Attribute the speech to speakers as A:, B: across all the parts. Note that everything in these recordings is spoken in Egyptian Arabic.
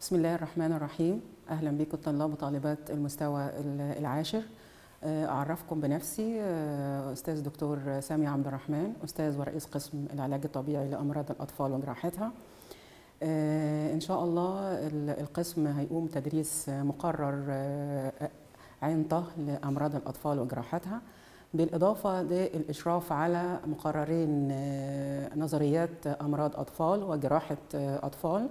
A: بسم الله الرحمن الرحيم اهلا بكم طلاب وطالبات المستوى العاشر اعرفكم بنفسي استاذ دكتور سامي عبد الرحمن استاذ ورئيس قسم العلاج الطبيعي لامراض الاطفال وجراحتها ان شاء الله القسم هيقوم تدريس مقرر عين طه لامراض الاطفال وجراحتها بالاضافه للاشراف على مقررين نظريات امراض اطفال وجراحه اطفال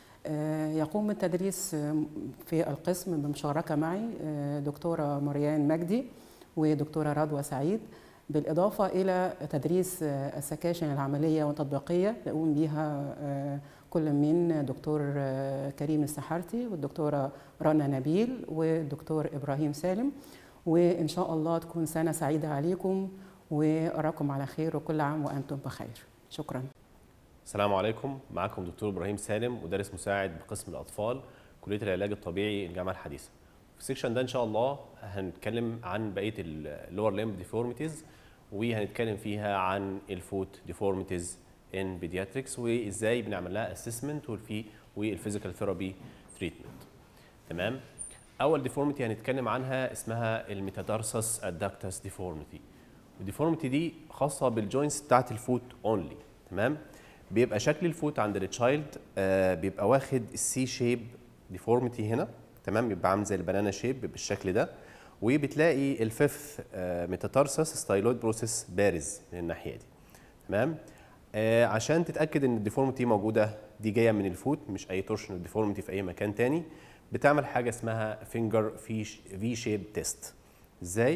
A: يقوم بالتدريس في القسم بمشاركة معي دكتورة مريان مجدي ودكتورة رضوى سعيد بالإضافة إلى تدريس السكاشن العملية والتطبيقية يقوم بها كل من دكتور كريم السحارتي والدكتورة رنا نبيل والدكتور إبراهيم سالم وإن شاء الله تكون سنة سعيدة عليكم وأراكم على خير وكل عام وأنتم بخير شكراً
B: السلام عليكم معكم دكتور ابراهيم سالم مدرس مساعد بقسم الاطفال كليه العلاج الطبيعي الجامعه الحديثه في السكشن ده ان شاء الله هنتكلم عن بقيه اللور ليمب ديفورميتيز وهنتكلم فيها عن الفوت ديفورميتيز ان بيدياتريكس وازاي بنعمل لها اسسمنت والفي والفيزيكال ثيرابي تريتمنت تمام اول ديفورميتي هنتكلم عنها اسمها الميتادارسس ادكتس ديفورميتي الديفورميتي دي خاصه بالجوينتس بتاعت الفوت اونلي تمام بيبقى شكل الفوت عند التشايلد آه بيبقى واخد السي شيب ديفورميتي هنا تمام بيبقى عامل زي البنانا شيب بالشكل ده وبتلاقي الفيفث آه ميتاتارسس ستايلويد بروسيس بارز من الناحيه دي تمام آه عشان تتاكد ان الديفورميتي موجوده دي جايه من الفوت مش اي تورشنال ديفورميتي في اي مكان تاني بتعمل حاجه اسمها فينجر في في شيب تيست ازاي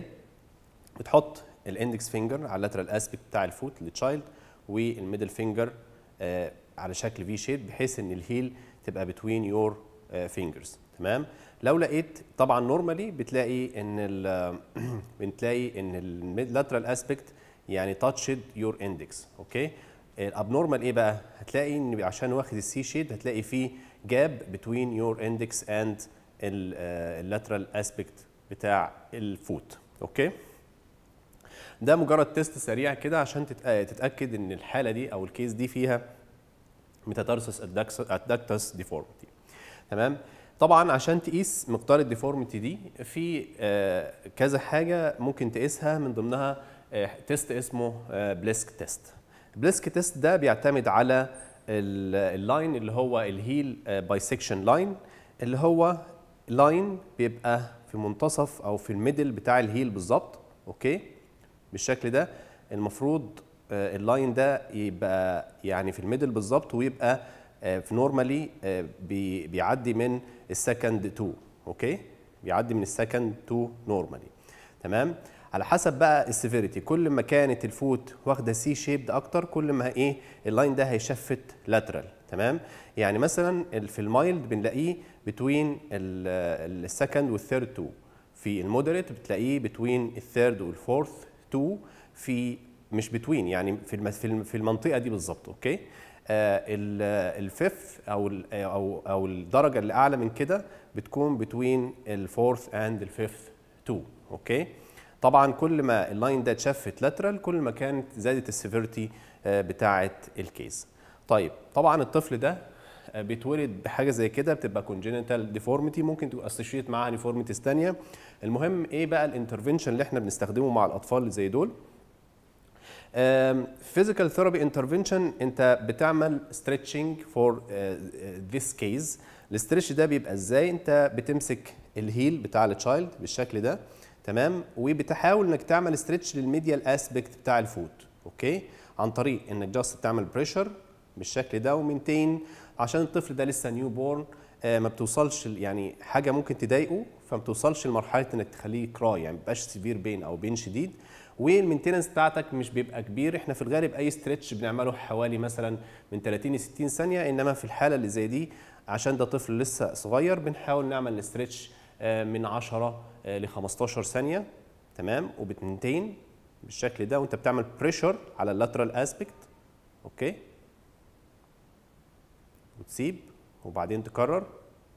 B: بتحط الاندكس فينجر على اللاترال اسبيكت بتاع الفوت للتشايلد والميدل فينجر آه على شكل في شيب بحيث ان الهيل تبقى بتوين يور فينجرز تمام لو لقيت طبعا نورمالي بتلاقي ان ال بتلاقي ان اللاترال اسبيكت يعني تاتشد يور اندكس اوكي الابنورمال ايه بقى هتلاقي ان عشان واخد السي شيد هتلاقي فيه جاب بتوين يور اندكس اند اللاترال اسبيكت بتاع الفوت اوكي ده مجرد تيست سريع كده عشان تتاكد ان الحاله دي او الكيس دي فيها ميتاتارسس ادكتس ديفورميتي تمام طبعا عشان تقيس مقدار الديفورميتي دي في كذا حاجه ممكن تقيسها من ضمنها تيست اسمه بليسك تيست بليسك تيست ده بيعتمد على اللاين اللي هو الهيل بايسكشن لاين اللي هو لاين بيبقى في منتصف او في الميدل بتاع الهيل بالظبط اوكي بالشكل ده المفروض اللاين ده يبقى يعني في الميدل بالظبط ويبقى في نورمالي بيعدي من السكند تو اوكي بيعدي من السكند تو نورمالي تمام على حسب بقى السيفيريتي كل ما كانت الفوت واخده سي شيبد اكتر كل ما ايه اللاين ده هيشفت لاترال تمام يعني مثلا في المايلد بنلاقيه بتوين السكند والثيرد تو في المودريت بتلاقيه بتوين الثيرد والفورث 2 في مش بتوين يعني في في المنطقه دي بالظبط اوكي آه الفيفث او ال او او الدرجه اللي اعلى من كده بتكون بتوين الفورث اند الفيفث 2 اوكي طبعا كل ما اللاين ده اتشفت لاترال كل ما كانت زادت السيفيرتي آه بتاعه الكيس طيب طبعا الطفل ده آه بيتولد بحاجه زي كده بتبقى كونجينيتال ديفورميتي ممكن تبقى اسوشيت معاها ديفورميتيز ثانيه المهم ايه بقى الانترفنشن اللي احنا بنستخدمه مع الاطفال اللي زي دول فيزيكال ثيرابي انترفنشن انت بتعمل ستريتشنج فور ذيس كيس الاسترتش ده بيبقى ازاي انت بتمسك الهيل بتاع التشايلد بالشكل ده تمام وبتحاول انك تعمل ستريتش للميديال اسبكت بتاع الفوت اوكي عن طريق انك جاست تعمل بريشر بالشكل ده ومنتين عشان الطفل ده لسه نيو بورن ما بتوصلش يعني حاجه ممكن تضايقه فما بتوصلش لمرحله انك تخليه كراي يعني ما بيبقاش سيفير بين او بين شديد والمينتننس بتاعتك مش بيبقى كبير احنا في الغالب اي ستريتش بنعمله حوالي مثلا من 30 ل 60 ثانيه انما في الحاله اللي زي دي عشان ده طفل لسه صغير بنحاول نعمل الستريتش من 10 ل 15 ثانيه تمام وبتنتين بالشكل ده وانت بتعمل بريشر على اللاترال اسبكت اوكي وتسيب وبعدين تكرر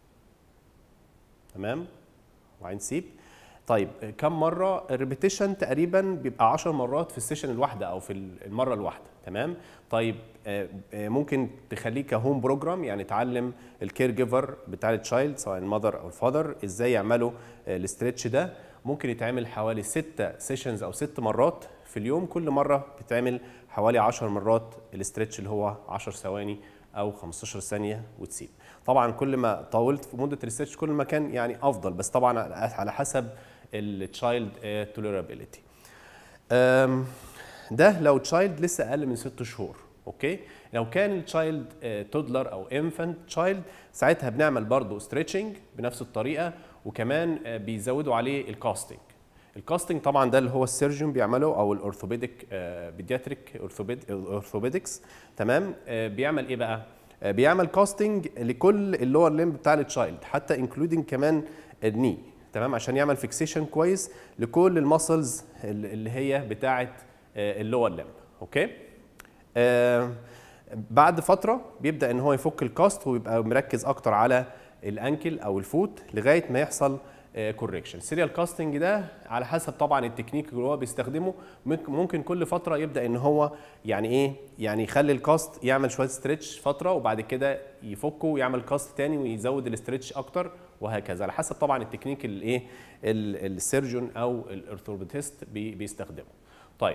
B: تمام وبعدين تسيب طيب كم مره الريبيتيشن تقريبا بيبقى 10 مرات في السيشن الواحده او في المره الواحده تمام طيب آه، آه، ممكن تخليه كهوم بروجرام يعني تعلم الكير جيفر بتاع التشايلد سواء المذر او الفادر ازاي يعملوا آه، الاسترتش ده ممكن يتعمل حوالي ستة سيشنز او ست مرات في اليوم كل مره بتتعمل حوالي 10 مرات الاسترتش اللي هو 10 ثواني او 15 ثانيه وتسيب طبعا كل ما طولت في مده الاسترتش كل ما كان يعني افضل بس طبعا على حسب التشايلد توليرابيلتي ده لو تشايلد لسه اقل من ست شهور اوكي لو كان التشايلد تودلر او انفانت تشايلد ساعتها بنعمل برضه ستريتشنج بنفس الطريقه وكمان آه، بيزودوا عليه الكاستنج الكاستنج طبعا ده اللي هو السيرجن بيعمله او الاورثوبيديك بيدياتريك اورثوبيدكس تمام آه، بيعمل ايه بقى آه، بيعمل كاستنج لكل اللور ليمب بتاع التشايلد حتى انكلودنج كمان الني تمام عشان يعمل فيكسيشن كويس لكل المسلز اللي هي بتاعه اللور ليمب اوكي آه، بعد فتره بيبدا ان هو يفك الكاست ويبقى مركز اكتر على الانكل او الفوت لغايه ما يحصل كوركشن سيريال كاستنج ده على حسب طبعا التكنيك اللي هو بيستخدمه ممكن- ممكن كل فتره يبدا ان هو يعني ايه يعني يخلي الكاست يعمل شويه ستريتش فتره وبعد كده يفكه ويعمل كاست تاني ويزود الاستريتش اكتر وهكذا على حسب طبعا التكنيك اللي ايه ال- السيرجون او الارثوبيدست بي- بيستخدمه طيب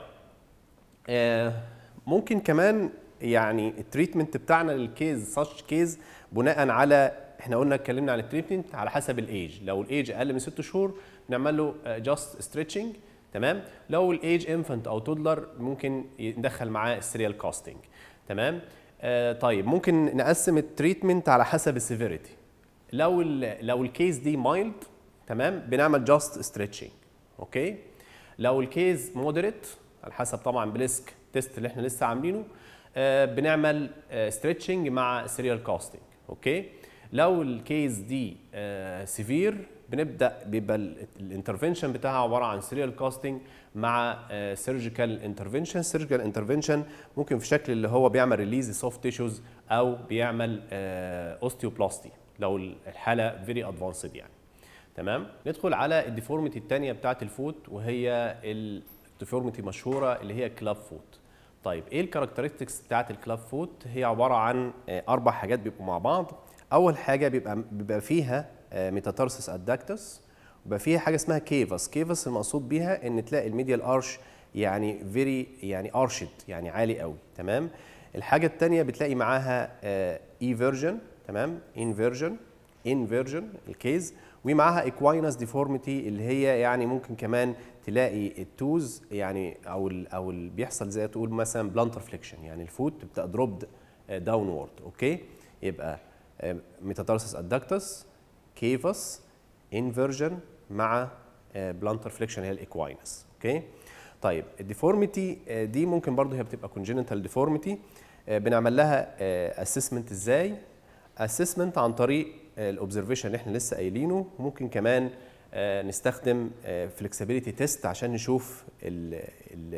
B: آه، ممكن كمان يعني التريتمنت بتاعنا للكيز ساتش كيز بناء على احنا قلنا اتكلمنا عن التريتمنت على حسب الايج لو الايج اقل من ست شهور نعمل له جاست ستريتشنج تمام لو الايج انفانت او تودلر ممكن ندخل معاه السيريال كاستنج تمام آه طيب ممكن نقسم التريتمنت على حسب السيفيريتي لو ال لو الكيس دي مايلد تمام بنعمل جاست ستريتشنج اوكي لو الكيس مودريت على حسب طبعا بليسك تيست اللي احنا لسه عاملينه آه بنعمل ستريتشنج مع سيريال كاستنج اوكي لو الكيس دي سيفير بنبدا بيبقى الانترفنشن بتاعها عباره عن سيريال كاستنج مع سيرجيكال انترفنشن سيرجيكال انترفنشن ممكن في شكل اللي هو بيعمل ريليز سوفت تيشوز او بيعمل اوستيوبلاستي لو الحاله فيري ادفانسد يعني تمام ندخل على الديفورميتي الثانيه بتاعه الفوت وهي الديفورميتي مشهوره اللي هي كلاب فوت طيب ايه الكاركترستكس بتاعه الكلاب فوت هي عباره عن آه، اربع حاجات بيبقوا مع بعض اول حاجه بيبقى بيبقى فيها ميتاتارسس اداكتس وبيبقى فيها حاجه اسمها كيفس كيفس المقصود بيها ان تلاقي الميديال ارش يعني فيري يعني ارشد يعني عالي قوي تمام الحاجه الثانيه بتلاقي معاها ايفيرجن تمام انفيرجن انفيرجن الكيز ومعاها ايكواينس ديفورميتي اللي هي يعني ممكن كمان تلاقي التوز يعني او ال او ال بيحصل زي تقول مثلا بلانتر فليكشن يعني الفوت بتبقى دروبد داونورد اوكي يبقى ميتاتارسس ادكتس كيفس انفيرجن مع بلانتر فليكشن هي الايكواينس اوكي طيب الديفورميتي دي ممكن برضه هي بتبقى كونجينيتال ديفورميتي بنعمل لها اسسمنت ازاي اسسمنت عن طريق الاوبزرفيشن اللي احنا لسه قايلينه ممكن كمان آه، نستخدم فلكسبيليتي تيست عشان نشوف ال- ال-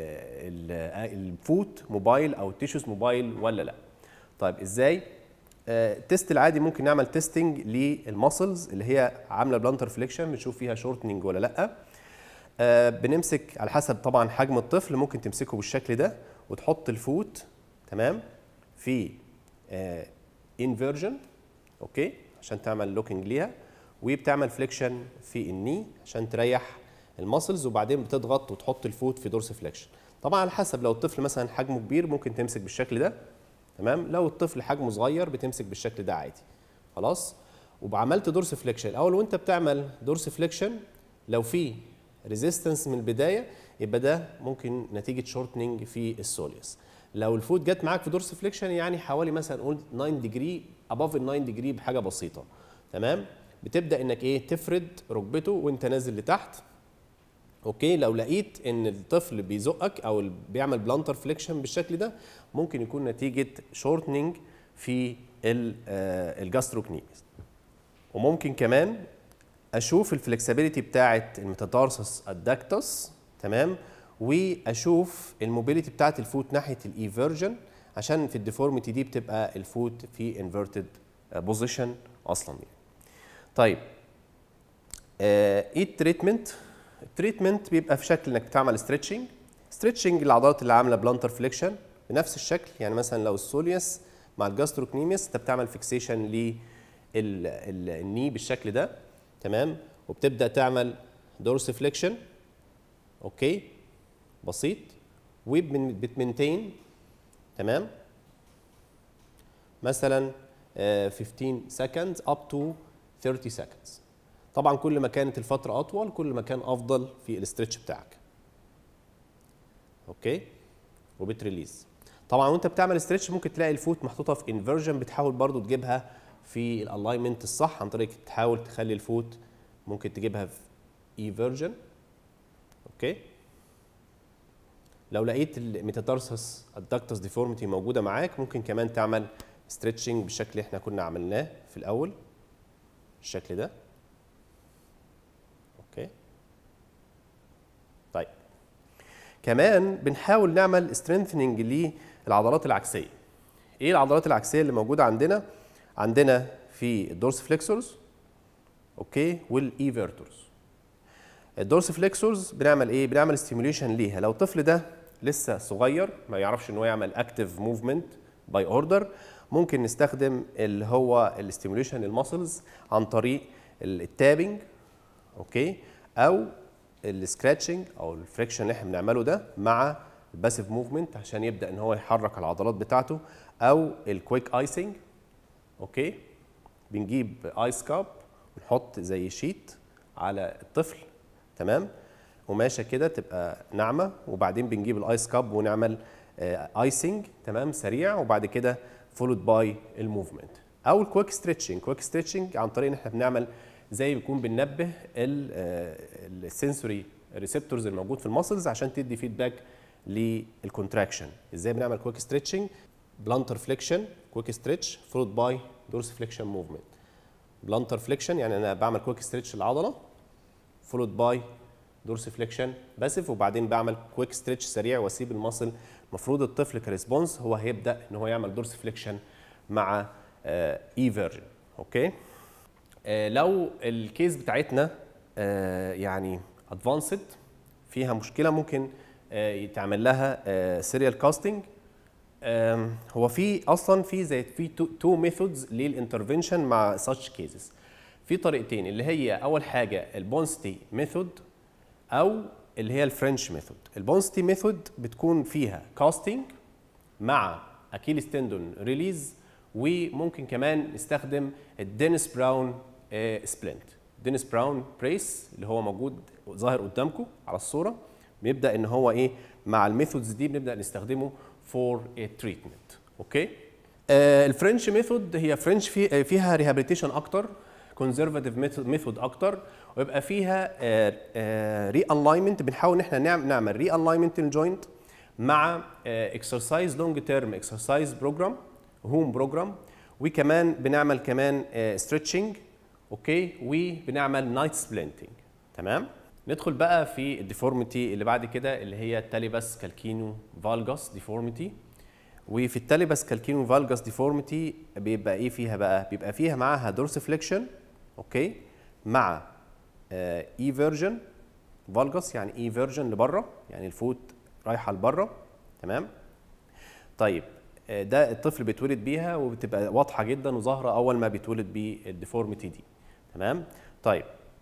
B: ال- الفوت موبايل او التيشوز موبايل ولا لا طيب ازاي آه، التيست العادي ممكن نعمل تيستنج للماسلز اللي هي عامله بلانتر فليكشن بنشوف فيها شورتنج ولا لا آه، بنمسك على حسب طبعا حجم الطفل ممكن تمسكه بالشكل ده وتحط الفوت تمام في انفيرجن اوكي عشان تعمل لوكينج ليها وبتعمل فليكشن في الني عشان تريح الماسلز وبعدين بتضغط وتحط الفوت في دورس فليكشن طبعا على حسب لو الطفل مثلا حجمه كبير ممكن تمسك بالشكل ده تمام لو الطفل حجمه صغير بتمسك بالشكل ده عادي خلاص وعملت دورس فليكشن الاول وانت بتعمل دورس فليكشن لو في ريزيستنس من البدايه يبقى ده ممكن نتيجه شورتنينج في السوليوس لو الفوت جت معاك في دورس فليكشن يعني حوالي مثلا قول 9 ديجري اباف ال 9 ديجري بحاجه بسيطه تمام بتبدا انك ايه تفرد ركبته وانت نازل لتحت اوكي لو لقيت ان الطفل بيزقك او ال- بيعمل بلانتر فليكشن بالشكل ده ممكن يكون نتيجه شورتنينج في الجاستروكنيز وممكن كمان اشوف الفلكسبيليتي بتاعه الميتاتارسس ادكتس تمام واشوف الموبيليتي بتاعه الفوت ناحيه الايفيرجن عشان في الديفورميتي دي بتبقى الفوت في انفيرتد بوزيشن اصلا يعني. طيب آه، ايه التريتمنت التريتمنت بيبقى في شكل انك بتعمل ستريتشنج ستريتشنج العضلات اللي عامله بلانتر فليكشن بنفس الشكل يعني مثلا لو السوليوس مع الجاستروكنيميوس انت بتعمل فيكسيشن للني بالشكل ده تمام وبتبدا تعمل دورسفليكشن اوكي بسيط وبتمنتين تمام مثلا آه، 15 seconds up to 30 seconds طبعا كل ما كانت الفتره اطول كل ما كان افضل في الاسترتش بتاعك اوكي وبتريليز طبعا وانت بتعمل استرتش ممكن تلاقي الفوت محطوطه في انفرجن بتحاول برضو تجيبها في الالاينمنت الصح عن طريق تحاول تخلي الفوت ممكن تجيبها في ايفرجن اوكي لو لقيت الميتاتارسس الدكتس ديفورميتي موجوده معاك ممكن كمان تعمل ستريتشنج بالشكل اللي احنا كنا عملناه في الاول الشكل ده اوكي طيب كمان بنحاول نعمل سترينثنينج للعضلات العكسيه ايه العضلات العكسيه اللي موجوده عندنا عندنا في الدورس فليكسورز اوكي والايفيرتورز الدورس فليكسورز بنعمل ايه بنعمل ستيميوليشن ليها لو الطفل ده لسه صغير ما يعرفش ان هو يعمل اكتيف موفمنت باي اوردر ممكن نستخدم اللي هو الاستيميوليشن للماسلز عن طريق التابنج اوكي او السكراتشنج او الفريكشن اللي احنا بنعمله ده مع الباسيف موفمنت عشان يبدا ان هو يحرك العضلات بتاعته او الكويك ايسنج اوكي بنجيب ايس كاب ونحط زي شيت على الطفل تمام قماشه كده تبقى ناعمه وبعدين بنجيب الايس كاب ونعمل ايسنج تمام سريع وبعد كده فولود باي الموفمنت او الكويك ستريتشنج كويك ستريتشنج عن طريق ان احنا بنعمل زي بيكون بننبه السنسوري ريسبتورز الموجود في المسلز عشان تدي فيدباك للكونتراكشن ازاي بنعمل كويك ستريتشنج بلانتر فليكشن كويك ستريتش فولود باي دورس فليكشن موفمنت بلانتر فليكشن يعني انا بعمل كويك ستريتش للعضله فولود باي دورس فليكشن باسف وبعدين بعمل كويك ستريتش سريع واسيب المصل المفروض الطفل كريسبونس هو هيبدا ان هو يعمل دورس فليكشن مع اي فيرجن اوكي آه لو الكيس بتاعتنا آه يعني ادفانسد فيها مشكله ممكن آه يتعمل لها سيريال كاستنج هو في اصلا في زي في تو ميثودز للانترفنشن مع such كيسز في طريقتين اللي هي اول حاجه البونستي ميثود او اللي هي الفرنش ميثود البونستي ميثود بتكون فيها كاستنج مع اكيليس تندون ريليز وممكن كمان نستخدم الدينيس براون سبلنت دينيس براون بريس اللي هو موجود ظاهر قدامكم على الصوره بيبدا ان هو ايه مع الميثودز دي بنبدا نستخدمه فور تريتمنت اوكي آه الفرنش ميثود هي فرنش في فيها ريهابيليتيشن اكتر كونزرفاتيف ميثود اكتر ويبقى فيها ري الاينمنت بنحاول ان احنا نعمل نعمل ري الاينمنت للجوينت مع اكسرسايز لونج تيرم اكسرسايز بروجرام هوم بروجرام وكمان بنعمل كمان ستريتشنج اوكي وبنعمل نايت سبلنتنج تمام ندخل بقى في الديفورميتي اللي بعد كده اللي هي التاليباس كالكينو فالجاس ديفورميتي وفي التاليباس كالكينو فالجاس ديفورميتي بيبقى ايه فيها بقى بيبقى فيها معاها دورسفليكشن اوكي مع اي فيرجن فالجاس يعني اي فيرجن لبره يعني الفوت رايحه لبره تمام طيب ده الطفل بيتولد بيها وبتبقى واضحه جدا وظاهره اول ما بيتولد بالديفورميتي دي تمام طيب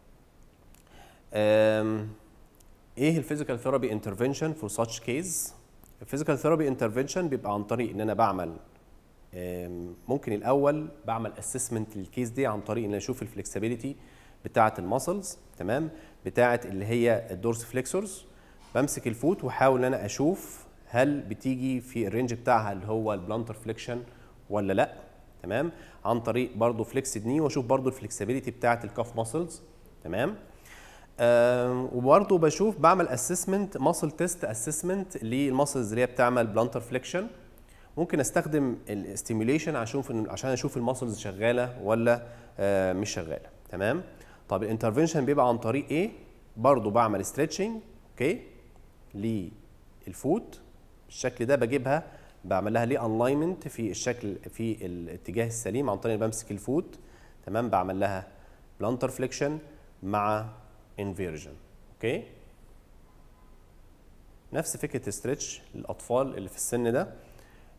B: ايه الفيزيكال ثيرابي انترفنشن فور ساتش كيس الفيزيكال ثيرابي انترفنشن بيبقى عن طريق ان انا بعمل ممكن الاول بعمل اسسمنت للكيس دي عن طريق ان انا اشوف الفلكسبيليتي بتاعه المسلز تمام بتاعه اللي هي الدورس فليكسورز بمسك الفوت واحاول ان انا اشوف هل بتيجي في الرينج بتاعها اللي هو البلانتر فليكشن ولا لا تمام عن طريق برضو فليكس ني واشوف برضو الفلكسبيليتي بتاعه الكاف ماسلز تمام آه وبرضه بشوف بعمل اسسمنت ماسل تيست اسسمنت للماسلز اللي هي بتعمل بلانتر فليكشن ممكن استخدم الاستيميوليشن عشان اشوف عشان اشوف الماسلز شغاله ولا آه مش شغاله تمام طب الانترفنشن بيبقى عن طريق ايه برضه بعمل ستريتشنج اوكي للفوت بالشكل ده بجيبها بعمل لها ليه الاينمنت في الشكل في الاتجاه السليم عن طريق بمسك الفوت تمام بعمل لها بلانتر فليكشن مع انفيرجن اوكي نفس فكره الستريتش للاطفال اللي في السن ده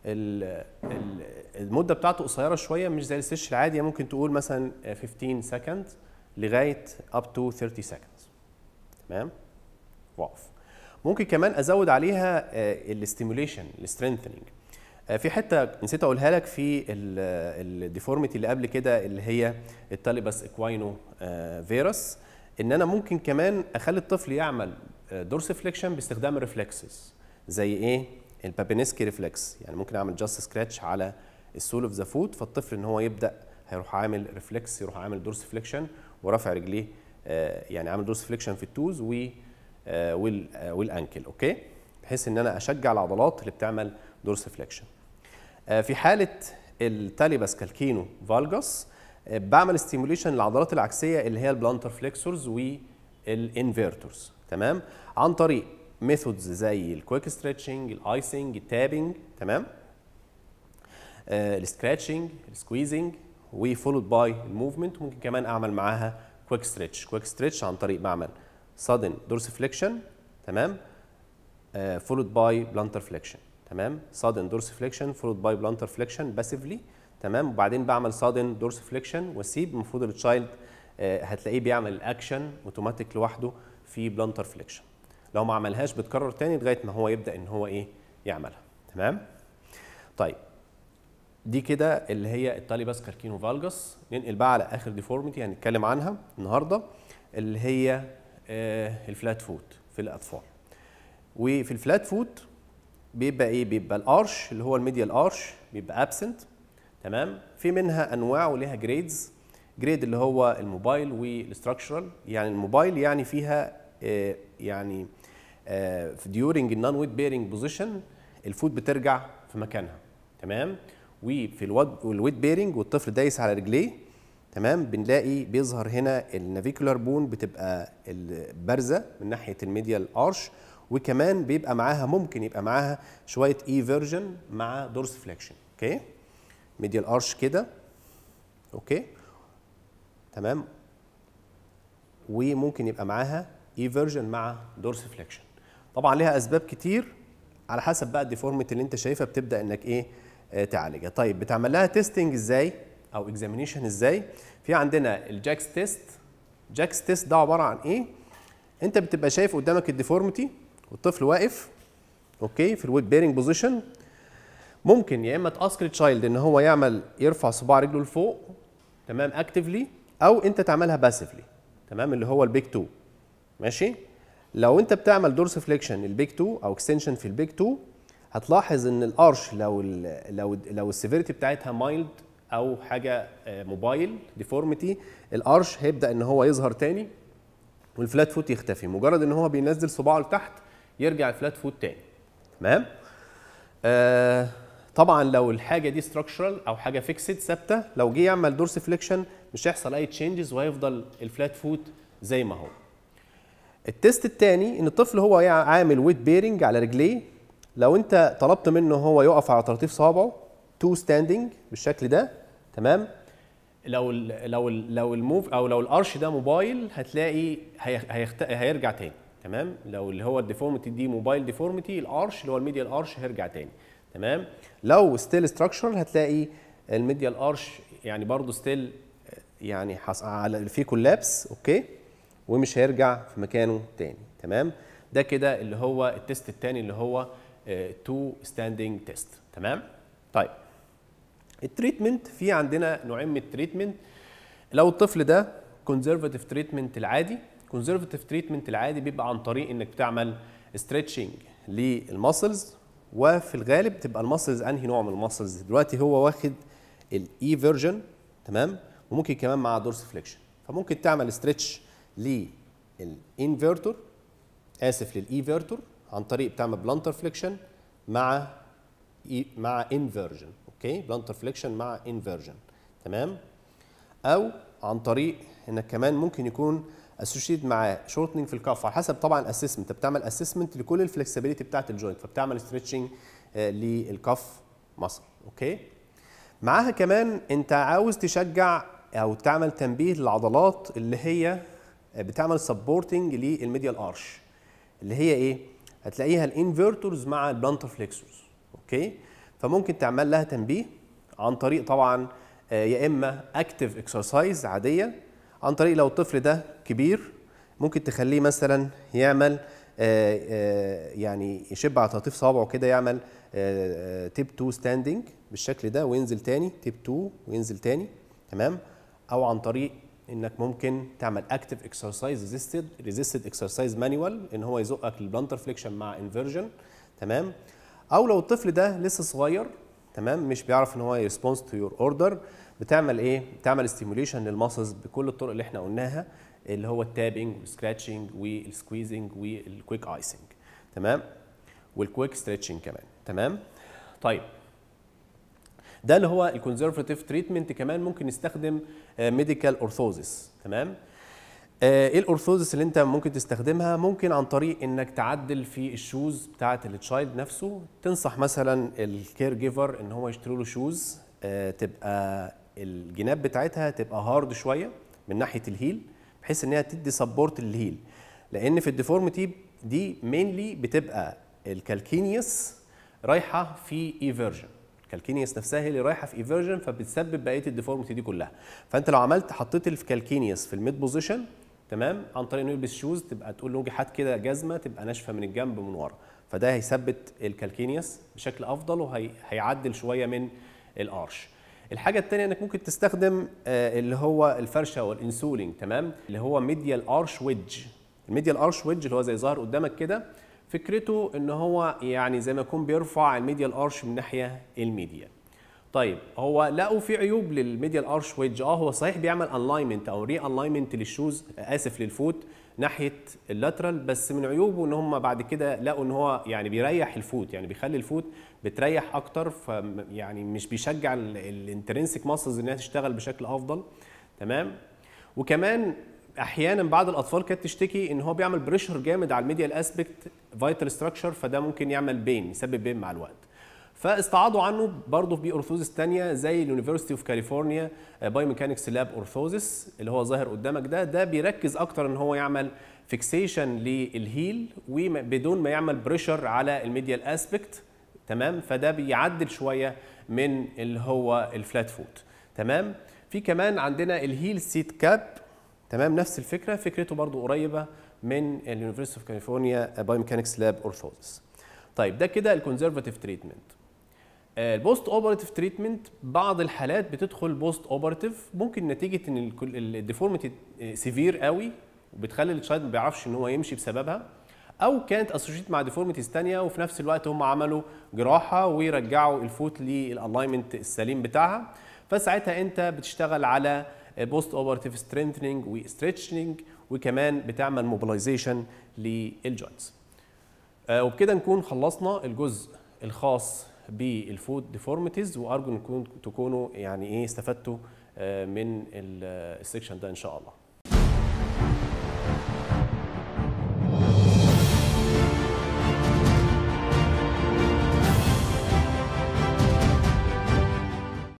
B: ال- ال- المده بتاعته قصيره شويه مش زي الاسترتش العادي يعني ممكن تقول مثلا 15 سكند لغايه اب تو 30 سكند تمام واقف ممكن كمان ازود عليها الاستيموليشن السترينثنينج في حته نسيت اقولها لك في الديفورميتي اللي قبل كده اللي هي التاليباس اكواينو فيروس ان انا ممكن كمان اخلي الطفل يعمل دورسفليكشن باستخدام الريفلكسز زي ايه البابينسكي ريفلكس يعني ممكن اعمل جاست سكراتش على السول اوف ذا فوت فالطفل ان هو يبدا هيروح عامل ريفلكس يروح عامل دورسفليكشن ورافع رجليه آه، يعني عامل دورسفليكشن في التوز و آه، وال آه، والانكل اوكي بحيث ان انا اشجع العضلات اللي بتعمل دورسفليكشن في حاله التاليباس كالكينو فالجاس آه، بعمل ستيموليشن للعضلات العكسيه اللي هي البلانتر فليكسورز والانفيرتورز تمام عن طريق ميثودز زي الكويك ستريتشنج الايسنج التابنج تمام السكراتشنج السكويزنج وفولود باي الموفمنت ممكن كمان اعمل معاها كويك ستريتش كويك ستريتش عن طريق بعمل sudden dorsiflexion تمام فولود باي بلانتر فليكشن تمام sudden dorsiflexion followed by plantar flexion passively تمام وبعدين بعمل sudden dorsiflexion واسيب المفروض التشايلد آه، هتلاقيه بيعمل الاكشن اوتوماتيك لوحده في بلانتر فليكشن لو ما عملهاش بتكرر تاني لغايه ما هو يبدا ان هو ايه يعملها تمام طيب دي كده اللي هي التاليباس كاركينو فالجاس ننقل بقى على اخر ديفورميتي هنتكلم عنها النهارده اللي هي آه، الفلات فوت في الاطفال وفي الفلات فوت بيبقى ايه بيبقى الارش اللي هو الميديال ارش بيبقى ابسنت تمام في منها انواع وليها جريدز جريد اللي هو الموبايل والاستراكشرال يعني الموبايل يعني فيها آه، يعني في ديورنج النون ويت بيرنج بوزيشن الفوت بترجع في مكانها تمام وفي الويت بيرنج والطفل دايس على رجليه تمام بنلاقي بيظهر هنا النافيكولار بون بتبقى بارزه من ناحيه الميديال ارش وكمان بيبقى معاها ممكن يبقى معاها شويه اي فيرجن مع دورس فليكشن اوكي ميديال ارش كده اوكي تمام وممكن يبقى معاها اي فيرجن مع دورس فليكشن طبعا ليها اسباب كتير على حسب بقى الديفورميتي اللي انت شايفها بتبدا انك ايه آه، تعالجها طيب بتعمل لها تيستنج ازاي او اكزامينيشن ازاي في عندنا الجاكس تيست جاكس تيست ده عباره عن ايه انت بتبقى شايف قدامك الديفورميتي والطفل واقف اوكي في الويت بيرنج بوزيشن ممكن يا اما تاسك التشايلد ان هو يعمل يرفع صباع رجله لفوق تمام اكتفلي او انت تعملها باسفلي تمام اللي هو البيج 2 ماشي لو انت بتعمل دورس فليكشن البيج 2 او اكستنشن في البيج 2 هتلاحظ ان الارش لو ال لو لو السيفيريتي بتاعتها مايلد او حاجه آه، موبايل ديفورميتي الارش هيبدا ان هو يظهر تاني والفلات فوت يختفي مجرد ان هو بينزل صباعه لتحت يرجع الفلات فوت تاني تمام آه طبعا لو الحاجه دي ستراكشرال او حاجه فيكسد ثابته لو جه يعمل دورس فليكشن مش هيحصل اي تشينجز وهيفضل الفلات فوت زي ما هو التيست الثاني ان الطفل هو يع- عامل ويت بيرنج على رجليه لو انت طلبت منه هو يقف على طراطيف صوابعه تو ستاندنج بالشكل ده تمام لو ال لو ال لو الموف او لو الارش ده موبايل هتلاقي هي هيخت... هيرجع تاني تمام لو اللي هو الديفورميتي دي موبايل ديفورميتي الارش اللي هو الميديال ارش هيرجع تاني تمام لو ستيل ستراكشر هتلاقي الميديال ارش يعني برضه ستيل يعني حص... على في كولابس اوكي ومش هيرجع في مكانه تاني تمام ده كده اللي هو التيست التاني اللي هو تو ستاندنج تيست تمام طيب التريتمنت في عندنا نوعين من التريتمنت لو الطفل ده كونزرفاتيف تريتمنت العادي كونزرفاتيف تريتمنت العادي بيبقى عن طريق انك بتعمل ستريتشنج للماسلز وفي الغالب تبقى الماسلز انهي نوع من الماسلز دلوقتي هو واخد الاي فيرجن تمام وممكن كمان مع دورس فليكشن فممكن تعمل ستريتش للانفيرتور اسف للايفيرتور عن طريق بتعمل بلانتر فليكشن مع إي مع انفيرجن اوكي بلانتر فليكشن مع انفيرجن تمام او عن طريق انك كمان ممكن يكون اسوشيت مع شورتنج في الكف على حسب طبعا اسسمنت انت بتعمل اسسمنت لكل الفلكسبيليتي بتاعت الجوينت فبتعمل ستريتشنج للكف مصل اوكي معاها كمان انت عاوز تشجع او تعمل تنبيه للعضلات اللي هي بتعمل سبورتنج للميديال ارش اللي هي ايه هتلاقيها الانفيرتورز مع البلانتر فليكسورز اوكي فممكن تعمل لها تنبيه عن طريق طبعا آه، يا اما اكتف اكسرسايز عاديه عن طريق لو الطفل ده كبير ممكن تخليه مثلا يعمل آه، آه، يعني يشب على تلطيف صوابعه كده يعمل تيب 2 ستاندنج بالشكل ده وينزل تاني تيب 2 وينزل تاني تمام او عن طريق انك ممكن تعمل اكتف اكسرسايز ريزيستد ريزيستد اكسرسايز مانيوال ان هو يزقك للبلانتر فليكشن مع انفيرجن تمام او لو الطفل ده لسه صغير تمام مش بيعرف ان هو يرسبونس تو يور اوردر بتعمل ايه بتعمل ستيموليشن للماسلز بكل الطرق اللي احنا قلناها اللي هو التابنج والسكراتشنج والسكويزنج والكويك ايسنج تمام والكويك ستريتشنج كمان تمام طيب ده اللي هو الكونزرفاتيف تريتمنت كمان ممكن نستخدم ميديكال اورثوزيس تمام آه، ايه الاورثوزيس اللي انت ممكن تستخدمها ممكن عن طريق انك تعدل في الشوز بتاعه التشايلد نفسه تنصح مثلا الكير جيفر ان هو يشتري له شوز آه، تبقى الجناب بتاعتها تبقى هارد شويه من ناحيه الهيل بحيث ان هي تدي سبورت للهيل لان في الديفورميتي دي مينلي بتبقى الكالكينيوس رايحه في ايفيرجن الكالكينيوس نفسها هي اللي رايحه في ايفيرجن فبتسبب بقيه الديفورميتي دي كلها فانت لو عملت حطيت الكالكينيوس في الميد بوزيشن تمام عن طريق انه يلبس شوز تبقى تقول له حات كده جزمه تبقى ناشفه من الجنب ومن ورا فده هيثبت الكالكينيوس بشكل افضل وهيعدل شويه من الارش الحاجه الثانيه انك ممكن تستخدم آه، اللي هو الفرشه والانسولينج تمام اللي هو ميديال ارش ويدج الميديال ارش ويدج اللي هو زي ظاهر قدامك كده فكرته ان هو يعني زي ما يكون بيرفع الميديال ارش من ناحيه الميديا طيب هو لقوا في عيوب للميديال ارش ويدج اه هو صحيح بيعمل الاينمنت او ري الاينمنت للشوز اسف للفوت ناحيه اللاترال بس من عيوبه ان هم بعد كده لقوا ان هو يعني بيريح الفوت يعني بيخلي الفوت بتريح اكتر ف يعني مش بيشجع الانترنسيك ماسلز انها تشتغل بشكل افضل تمام وكمان احيانا بعض الاطفال كانت تشتكي ان هو بيعمل بريشر جامد على الميديال اسبكت فيتال ستراكشر فده ممكن يعمل بين يسبب بين مع الوقت فاستعاضوا عنه برضه باورثوزيس ثانيه زي اليونيفرستي اوف كاليفورنيا باي ميكانكس لاب اورثوزيس اللي هو ظاهر قدامك ده ده بيركز اكتر ان هو يعمل فيكسيشن للهيل وبدون ما يعمل بريشر على الميديال اسبكت تمام فده بيعدل شويه من اللي هو الفلات فوت تمام في كمان عندنا الهيل سيت كاب تمام نفس الفكره فكرته برضو قريبه من اليونيفرسيتي اوف كاليفورنيا باي ميكانكس لاب اورثوزيس طيب ده كده الكونزرفاتيف تريتمنت البوست اوبراتيف تريتمنت بعض الحالات بتدخل بوست اوبراتيف ممكن نتيجه ان الديفورميتي سيفير قوي وبتخلي التشايلد ما بيعرفش ان هو يمشي بسببها او كانت اسوشيت مع ديفورميتيز ثانيه وفي نفس الوقت هم عملوا جراحه ويرجعوا الفوت للالاينمنت السليم بتاعها فساعتها انت بتشتغل على بوست اوبراتيف سترينثنينج وستريتشنج وكمان بتعمل موبيلايزيشن للجوينتس وبكده نكون خلصنا الجزء الخاص بالفود ديفورميتيز وارجو انكم تكونوا يعني ايه استفدتوا آه، من السكشن ده ان شاء الله